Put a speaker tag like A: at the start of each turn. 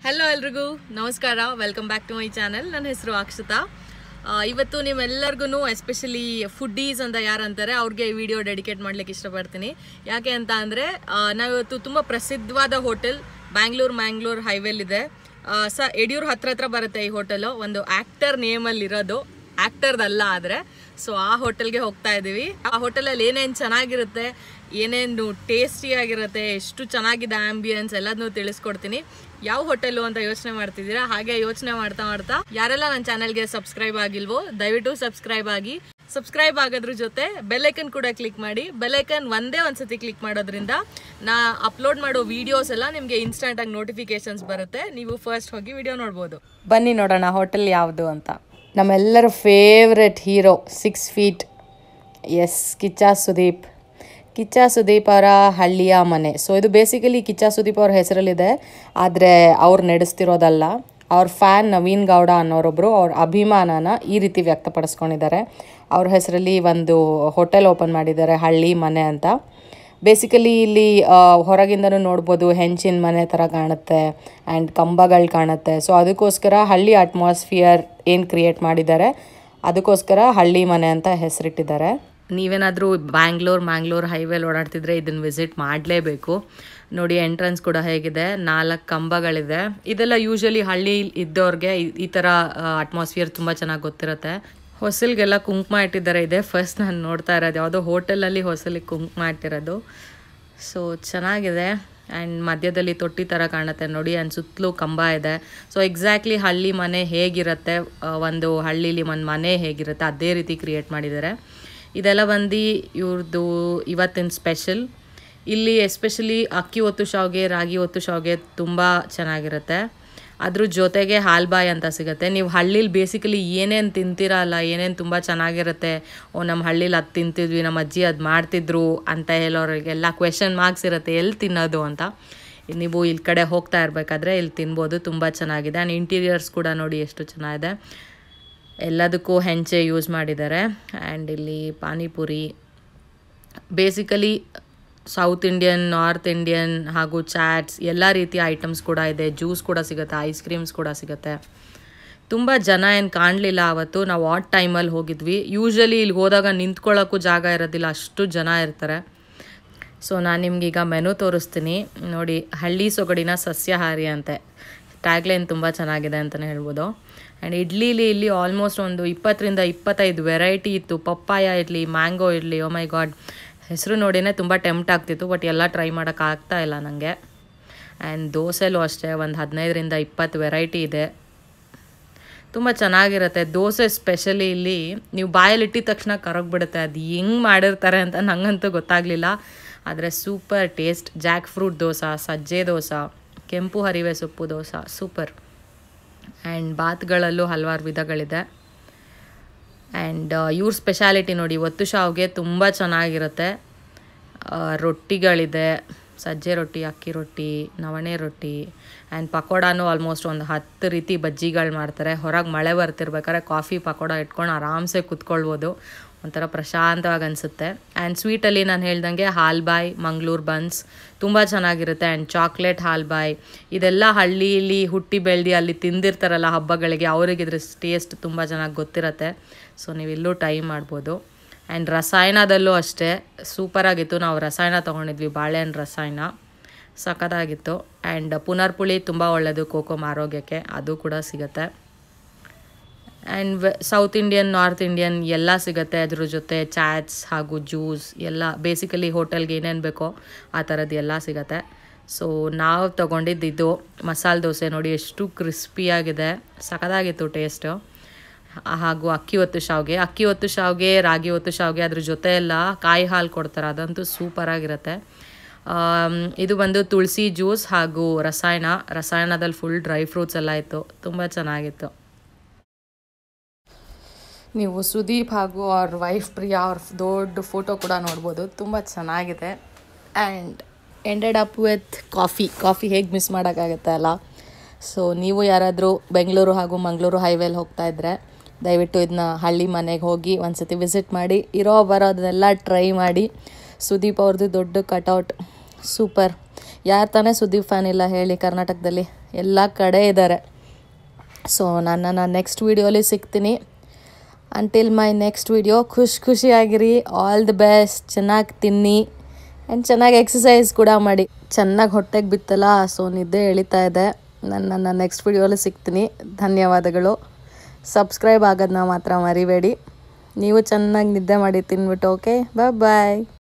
A: hello ಎಲ್ರಿಗೂ ನಮಸ್ಕಾರ welcome back to my channel ನನ್ನ ಹೆಸರು ಅಕ್ಷತಾ ಆ, ಇವತ್ತು ನಿಮ್ಮೆಲ್ಲರಿಗೂ ಎಸ್ಪೆಷಲಿ ಫುಡ್ಡೀಸ್ ಅಂತ ಯಾರು ಅಂತಾರೆ ಅವ್ರಿಗೆ ಈ ವಿಡಿಯೋ ಡೆಡಿಕೇಟ್ ಮಾಡ್ಲಿಕ್ಕೆ ಇಷ್ಟಪಡ್ತೀನಿ ಯಾಕೆ ಅಂತ ಅಂದರೆ ನಾವಿವತ್ತು ತುಂಬ ಪ್ರಸಿದ್ಧವಾದ ಹೋಟೆಲ್ ಬ್ಯಾಂಗ್ಳೂರ್ ಮ್ಯಾಂಗ್ಳೂರ್ ಹೈವೇಲಿದೆ ಸ ಯಡಿಯೂರು ಹತ್ರ ಹತ್ರ ಬರುತ್ತೆ ಈ ಹೋಟೆಲು ಒಂದು ಆ್ಯಕ್ಟರ್ ನೇಮಲ್ಲಿ ಇರೋದು ಆ್ಯಕ್ಟರ್ದಲ್ಲ ಆದರೆ ಸೊ ಆ ಹೋಟೆಲ್ಗೆ ಹೋಗ್ತಾ ಇದ್ದೀವಿ ಆ ಹೋಟೆಲಲ್ಲಿ ಏನೇನು ಚೆನ್ನಾಗಿರುತ್ತೆ ಏನೇನು ಟೇಸ್ಟಿಯಾಗಿರುತ್ತೆ ಎಷ್ಟು ಚೆನ್ನಾಗಿದೆ ಆಂಬಿಯನ್ಸ್ ಎಲ್ಲದನ್ನೂ ತಿಳಿಸ್ಕೊಡ್ತೀನಿ ಯಾವ ಹೋಟೆಲು ಅಂತ ಯೋಚನೆ ಮಾಡ್ತಿದ್ದೀರಾ ಹಾಗೆ ಯೋಚನೆ ಮಾಡ್ತಾ ಮಾಡ್ತಾ ಯಾರೆಲ್ಲ ನನ್ನ ಚಾನಲ್ಗೆ ಸಬ್ಸ್ಕ್ರೈಬ್ ಆಗಿಲ್ವೋ ದಯವಿಟ್ಟು ಸಬ್ಸ್ಕ್ರೈಬ್ ಆಗಿ ಸಬ್ಸ್ಕ್ರೈಬ್ ಆಗೋದ್ರ ಜೊತೆ ಬೆಲ್ಲೈಕನ್ ಕೂಡ ಕ್ಲಿಕ್ ಮಾಡಿ ಬೆಲ್ಲೈಕನ್ ಒಂದೇ ಒಂದ್ಸತಿ ಕ್ಲಿಕ್ ಮಾಡೋದ್ರಿಂದ ನಾ ಅಪ್ಲೋಡ್ ಮಾಡೋ ವಿಡಿಯೋಸ್ ಎಲ್ಲ ನಿಮಗೆ ಇನ್ಸ್ಟಂಟ್ ಆಗಿ ನೋಟಿಫಿಕೇಶನ್ಸ್ ಬರುತ್ತೆ ನೀವು ಫಸ್ಟ್ ಹೋಗಿ ವಿಡಿಯೋ ನೋಡ್ಬೋದು
B: ಬನ್ನಿ ನೋಡೋಣ ಹೋಟೆಲ್ ಯಾವುದು ಅಂತ ನಮ್ಮೆಲ್ಲರ ಫೇವ್ರೆಟ್ ಹೀರೋ ಸಿಕ್ಸ್ ಫೀಟ್ ಎಸ್ ಕಿಚ್ಚ ಸುದೀಪ್ ಕಿಚ್ಚ ಸುದೀಪ್ ಅವರ ಹಳ್ಳಿಯ ಮನೆ ಸೊ ಇದು ಬೇಸಿಕಲಿ ಕಿಚ್ಚ ಸುದೀಪ್ ಅವ್ರ ಹೆಸರಲ್ಲಿದೆ ಆದರೆ ಅವ್ರು ನಡೆಸ್ತಿರೋದಲ್ಲ ಅವ್ರ ಫ್ಯಾನ್ ನವೀನ್ ಗೌಡ ಅನ್ನೋರೊಬ್ಬರು ಅವ್ರ ಅಭಿಮಾನನ ಈ ರೀತಿ ವ್ಯಕ್ತಪಡಿಸ್ಕೊಂಡಿದ್ದಾರೆ ಅವ್ರ ಹೆಸರಲ್ಲಿ ಒಂದು ಹೋಟೆಲ್ ಓಪನ್ ಮಾಡಿದ್ದಾರೆ ಹಳ್ಳಿ ಮನೆ ಅಂತ ಬೇಸಿಕಲಿ ಇಲ್ಲಿ ಆ, ಹೊರಗಿಂದನೂ ನೋಡ್ಬೋದು ಹೆಂಚಿನ ಮನೆ ಥರ ಕಾಣುತ್ತೆ ಆ್ಯಂಡ್ ಕಂಬಗಳು ಕಾಣುತ್ತೆ ಸೊ ಅದಕ್ಕೋಸ್ಕರ ಹಳ್ಳಿ ಅಟ್ಮಾಸ್ಫಿಯರ್ ಏನು ಕ್ರಿಯೇಟ್ ಮಾಡಿದ್ದಾರೆ ಅದಕ್ಕೋಸ್ಕರ ಹಳ್ಳಿ ಮನೆ ಅಂತ ಹೆಸರಿಟ್ಟಿದ್ದಾರೆ
A: ನೀವೇನಾದರೂ ಬ್ಯಾಂಗ್ಳೂರ್ ಮ್ಯಾಂಗ್ಳೂರ್ ಹೈವೇಲಿ ಓಡಾಡ್ತಿದ್ರೆ ಇದನ್ನು ವಿಸಿಟ್ ಮಾಡಲೇಬೇಕು ನೋಡಿ ಎಂಟ್ರೆನ್ಸ್ ಕೂಡ ಹೇಗಿದೆ ನಾಲ್ಕು ಕಂಬಗಳಿದೆ ಇದೆಲ್ಲ ಯೂಶಲಿ ಹಳ್ಳಿ ಇದ್ದವ್ರಿಗೆ ಈ- ಈ ಥರ ಅಟ್ಮಾಸ್ಫಿಯರ್ ತುಂಬ ಚೆನ್ನಾಗಿ ಗೊತ್ತಿರುತ್ತೆ ಹೊಸಲ್ಗೆಲ್ಲ ಕುಂಕುಮ ಇಟ್ಟಿದ್ದಾರೆ ಇದೆ ಫಸ್ಟ್ ನಾನು ನೋಡ್ತಾ ಇರೋದು ಯಾವುದೋ ಹೋಟೆಲಲ್ಲಿ ಹೊಸಲಿಗೆ ಕುಂಕುಮ ಇಟ್ಟಿರೋದು ಸೊ ಚೆನ್ನಾಗಿದೆ ಆ್ಯಂಡ್ ಮಧ್ಯದಲ್ಲಿ ತೊಟ್ಟಿ ಥರ ಕಾಣುತ್ತೆ ನೋಡಿ ಆ್ಯಂಡ್ ಸುತ್ತಲೂ ಕಂಬ ಇದೆ ಸೊ ಎಕ್ಸಾಕ್ಟ್ಲಿ ಹಳ್ಳಿ ಮನೆ ಹೇಗಿರುತ್ತೆ ಆ, ಒಂದು ಹಳ್ಳೀಲಿ ಒಂದು ಮನೆ ಹೇಗಿರುತ್ತೆ ಅದೇ ರೀತಿ ಕ್ರಿಯೇಟ್ ಮಾಡಿದ್ದಾರೆ ಇದೆಲ್ಲ ಬಂದು ಇವ್ರದ್ದು ಇವತ್ತಿನ ಸ್ಪೆಷಲ್ ಇಲ್ಲಿ ಎಸ್ಪೆಷಲಿ ಅಕ್ಕಿ ಒತ್ತು ಶಾವ್ಗೆ ರಾಗಿ ಒತ್ತು ಶಾವ್ಗೆ ತುಂಬ ಚೆನ್ನಾಗಿರುತ್ತೆ ಅದ್ರ ಜೊತೆಗೆ ಹಾಲ್ಬಾಯ್ ಅಂತ ಸಿಗುತ್ತೆ ನೀವು ಹಳ್ಳೀಲಿ ಬೇಸಿಕಲಿ ಏನೇನು ತಿಂತೀರಲ್ಲ ಏನೇನು ತುಂಬ ಚೆನ್ನಾಗಿರುತ್ತೆ ಓ ನಮ್ಮ ಹಳ್ಳೀಲಿ ಅದು ತಿಂತಿದ್ವಿ ನಮ್ಮ ಅಜ್ಜಿ ಅದು ಮಾಡ್ತಿದ್ರು ಅಂತ ಹೇಳೋರಿಗೆಲ್ಲ ಕ್ವೆಶನ್ ಮಾರ್ಕ್ಸ್ ಇರುತ್ತೆ ಎಲ್ಲಿ ತಿನ್ನೋದು ಅಂತ ನೀವು ಇಲ್ಲಿ ಕಡೆ ಹೋಗ್ತಾ ಇರಬೇಕಾದ್ರೆ ಇಲ್ಲಿ ತಿನ್ಬೋದು ತುಂಬ ಚೆನ್ನಾಗಿದೆ ಆ್ಯಂಡ್ ಇಂಟೀರಿಯರ್ಸ್ ಕೂಡ ನೋಡಿ ಎಷ್ಟು ಚೆನ್ನಾಗಿದೆ ಎಲ್ಲದಕ್ಕೂ ಹೆಂಚೆ ಯೂಸ್ ಮಾಡಿದ್ದಾರೆ ಆ್ಯಂಡ್ ಇಲ್ಲಿ panipuri basically south Indian north Indian ಹಾಗೂ ಚಾಟ್ಸ್ ಎಲ್ಲ ರೀತಿಯ ಐಟಮ್ಸ್ ಕೂಡ ಇದೆ ಜ್ಯೂಸ್ ಕೂಡ ಸಿಗುತ್ತೆ ಐಸ್ ಕ್ರೀಮ್ಸ್ ಕೂಡ ಸಿಗುತ್ತೆ ತುಂಬ ಜನ ಏನು ಕಾಣಲಿಲ್ಲ ಆವತ್ತು ನಾವು ಆಟ್ ಟೈಮಲ್ಲಿ ಹೋಗಿದ್ವಿ ಯೂಶ್ವಲಿ ಇಲ್ಲಿ ಹೋದಾಗ ನಿಂತ್ಕೊಳ್ಳೋಕ್ಕೂ ಜಾಗ ಇರೋದಿಲ್ಲ ಅಷ್ಟು ಜನ ಇರ್ತಾರೆ ಸೊ ನಾನು ನಿಮ್ಗೀಗ ಮೆನು ತೋರಿಸ್ತೀನಿ ನೋಡಿ ಹಳ್ಳಿ ಸೊಗಡಿನ ಸಸ್ಯಾಹಾರಿ ಅಂತೆ ಟ್ಯಾಗ್ಲೈನ್ ತುಂಬ ಚೆನ್ನಾಗಿದೆ ಅಂತಲೇ ಹೇಳ್ಬೋದು ಆ್ಯಂಡ್ ಇಡ್ಲಿಲಿ ಇಲ್ಲಿ ಆಲ್ಮೋಸ್ಟ್ ಒಂದು ಇಪ್ಪತ್ತರಿಂದ ಇಪ್ಪತ್ತೈದು ವೆರೈಟಿ ಇತ್ತು ಪಪ್ಪಾಯ ಇರಲಿ ಮ್ಯಾಂಗೋ ಇರಲಿ ಓ ಮೈ ಗಾಡ್ ಹೆಸರು ನೋಡಿನೇ ತುಂಬ ಟೆಂಪ್ಟ್ ಆಗ್ತಿತ್ತು ಬಟ್ ಎಲ್ಲ ಟ್ರೈ ಮಾಡೋಕ್ಕಾಗ್ತಾ ಇಲ್ಲ ನನಗೆ ಆ್ಯಂಡ್ ದೋಸೆಲೂ ಅಷ್ಟೇ ಒಂದು ಹದಿನೈದರಿಂದ ಇಪ್ಪತ್ತು ವೆರೈಟಿ ಇದೆ ತುಂಬ ಚೆನ್ನಾಗಿರುತ್ತೆ ದೋಸೆ ಸ್ಪೆಷಲಿ ಇಲ್ಲಿ ನೀವು ಬಾಯಲ್ಲಿ ಇಟ್ಟಿದ ತಕ್ಷಣ ಕರಗ್ಬಿಡುತ್ತೆ ಅದು ಹೆಂಗೆ ಮಾಡಿರ್ತಾರೆ ಅಂತ ನಂಗಂತೂ ಗೊತ್ತಾಗಲಿಲ್ಲ ಆದರೆ super taste jackfruit dosa ಸಜ್ಜೆ ದೋಸೆ ಕೆಂಪು ಹರಿವೆ ಸೊಪ್ಪು ದೋಸೆ ಸೂಪರ್ ಆ್ಯಂಡ್ ಬಾತ್ಗಳಲ್ಲೂ ಹಲವಾರು ವಿಧಗಳಿದೆ ಆ್ಯಂಡ್ ಇವ್ರ ಸ್ಪೆಷಾಲಿಟಿ ನೋಡಿ ಒತ್ತು ಶಾವ್ಗೆ ತುಂಬ ಚೆನ್ನಾಗಿರುತ್ತೆ ಆ, ರೊಟ್ಟಿಗಳಿದೆ ಸಜ್ಜೆ ರೊಟ್ಟಿ ಅಕ್ಕಿ ರೊಟ್ಟಿ ನವಣೆ ರೊಟ್ಟಿ ಆ್ಯಂಡ್ ಪಕೋಡಾನು ಆಲ್ಮೋಸ್ಟ್ ಒಂದು ಹತ್ತು ರೀತಿ ಬಜ್ಜಿಗಳು ಮಾಡ್ತಾರೆ ಹೊರಗೆ ಮಳೆ ಬರ್ತಿರ್ಬೇಕಾದ್ರೆ ಕಾಫಿ ಪಕೋಡ ಇಟ್ಕೊಂಡು ಆರಾಮ್ಸೆ ಕುತ್ಕೊಳ್ಬೋದು ಒಂಥರ ಪ್ರಶಾಂತವಾಗಿ ಅನಿಸುತ್ತೆ ಆ್ಯಂಡ್ ಸ್ವೀಟಲ್ಲಿ ನಾನು ಹೇಳ್ದಂಗೆ ಹಾಲ್ಬಾಯ್ ಮಂಗಳೂರು ಬನ್ಸ್ ತುಂಬ ಚೆನ್ನಾಗಿರುತ್ತೆ ಆ್ಯಂಡ್ ಚಾಕ್ಲೇಟ್ ಹಾಲ್ಬಾಯ್ ಇದೆಲ್ಲ ಹಳ್ಳಿಯಲ್ಲಿ ಹುಟ್ಟಿ ಬೆಳೆದು ಅಲ್ಲಿ ತಿಂದಿರ್ತಾರಲ್ಲ ಹಬ್ಬಗಳಿಗೆ ಅವ್ರಿಗೆ ಇದ್ರ ಟೇಸ್ಟ್ ತುಂಬ ಚೆನ್ನಾಗಿ ಗೊತ್ತಿರುತ್ತೆ ಸೊ ನೀವು ಇಲ್ಲೂ ಟ್ರೈ ಮಾಡ್ಬೋದು ಆ್ಯಂಡ್ ರಸಾಯನದಲ್ಲೂ ಅಷ್ಟೇ ಸೂಪರಾಗಿತ್ತು ನಾವು ರಸಾಯನ ತೊಗೊಂಡಿದ್ವಿ ಬಾಳೆಹಣ್ಣು ರಸಾಯನ ಸಖತ್ತಾಗಿತ್ತು ಆ್ಯಂಡ್ ಪುನರ್ಪುಳಿ ತುಂಬ ಒಳ್ಳೆಯದು ಕೋಕೋಮ್ ಆರೋಗ್ಯಕ್ಕೆ ಅದು ಕೂಡ ಸಿಗುತ್ತೆ and south Indian north Indian ಎಲ್ಲ ಸಿಗುತ್ತೆ ಅದ್ರ ಜೊತೆ ಚಾಟ್ಸ್ ಹಾಗೂ ಜ್ಯೂಸ್ ಎಲ್ಲ ಬೇಸಿಕಲಿ ಹೋಟೆಲ್ಗೆ ಏನೇನು ಬೇಕೋ ಆ ಥರದ್ದು ಎಲ್ಲ ಸಿಗುತ್ತೆ ಸೊ ನಾವು ತೊಗೊಂಡಿದ್ದು ಇದು ಮಸಾಲೆ ದೋಸೆ ನೋಡಿ ಎಷ್ಟು ಕ್ರಿಸ್ಪಿಯಾಗಿದೆ ಸಖತ್ತಾಗಿತ್ತು ಟೇಸ್ಟು ಹಾಗೂ ಅಕ್ಕಿ ಒತ್ತು ಶಾವ್ಗೆ ಅಕ್ಕಿ ಒತ್ತು ಶಾವ್ಗೆ ರಾಗಿ ಒತ್ತು ಶಾವ್ಗೆ ಅದ್ರ ಜೊತೆ ಎಲ್ಲ ಕಾಯಿ ಹಾಲು ಕೊಡ್ತಾರೆ ಅದಂತೂ ಸೂಪರಾಗಿರುತ್ತೆ ಆಮ್, ಇದು ಬಂದು ತುಳಸಿ ಜ್ಯೂಸ್ ಹಾಗೂ ರಸಾಯನ ರಸಾಯನದಲ್ಲಿ ಫುಲ್ ಡ್ರೈ ಫ್ರೂಟ್ಸ್ ಎಲ್ಲ ಇತ್ತು ತುಂಬ ಚೆನ್ನಾಗಿತ್ತು
B: ನೀವು ಸುದೀಪ್ ಹಾಗೂ ಅವ್ರ ವೈಫ್ ಪ್ರಿಯಾ ಅವ್ರ ದೊಡ್ಡ ಫೋಟೋ ಕೂಡ ನೋಡ್ಬೋದು ತುಂಬ ಚೆನ್ನಾಗಿದೆ and ended up with coffee coffee ಹೇಗೆ ಮಿಸ್ ಮಾಡೋಕ್ಕಾಗತ್ತೆ ಅಲ್ಲ ಸೊ ನೀವು ಯಾರಾದರೂ ಬೆಂಗಳೂರು ಹಾಗೂ ಮಂಗಳೂರು ಹೈವೇಲಿ ಹೋಗ್ತಾ ಇದ್ದರೆ ದಯವಿಟ್ಟು ಇದನ್ನ ಹಳ್ಳಿ ಮನೆಗೆ ಹೋಗಿ ಒಂದು ಸತಿ ವಿಸಿಟ್ ಮಾಡಿ ಇರೋ ಬರೋದನ್ನೆಲ್ಲ ಟ್ರೈ ಮಾಡಿ ಸುದೀಪ್ ಅವ್ರದ್ದು ದೊಡ್ಡ ಕಟೌಟ್ ಸೂಪರ್ ಯಾರು ತಾನೇ ಸುದೀಪ್ ಫ್ಯಾನ್ ಇಲ್ಲ ಹೇಳಿ ಕರ್ನಾಟಕದಲ್ಲಿ ಎಲ್ಲ ಕಡೆ ಇದ್ದಾರೆ ಸೊ ನಾನು ನಾನು ನೆಕ್ಸ್ಟ್ ವೀಡಿಯೋಲಿ ಸಿಗ್ತೀನಿ ಅಂಟಿಲ್ ಮೈ ನೆಕ್ಸ್ಟ್ ವೀಡಿಯೋ ಖುಷಿ ಖುಷಿಯಾಗಿರಿ ಆಲ್ ದಿ ಬೆಸ್ಟ್ ಚೆನ್ನಾಗಿ ತಿನ್ನಿ ಆ್ಯಂಡ್ ಚೆನ್ನಾಗಿ ಎಕ್ಸಸೈಸ್ ಕೂಡ ಮಾಡಿ ಚೆನ್ನಾಗಿ ಹೊಟ್ಟೆಗೆ ಬಿತ್ತಲ್ಲ ಸೊ ನಿದ್ದೆ ಎಳಿತಾ ಇದೆ ನಾನು ನನ್ನ ನೆಕ್ಸ್ಟ್ ವೀಡಿಯೋಲಿ ಸಿಗ್ತೀನಿ ಧನ್ಯವಾದಗಳು ಸಬ್ಸ್ಕ್ರೈಬ್ ಆಗೋದನ್ನ ಮಾತ್ರ ಮರಿಬೇಡಿ ನೀವು ಚೆನ್ನಾಗಿ ನಿದ್ದೆ ಮಾಡಿ ತಿನ್ಬಿಟ್ಟು ಓಕೆ ಬಾಯ್ ಬಾಯ್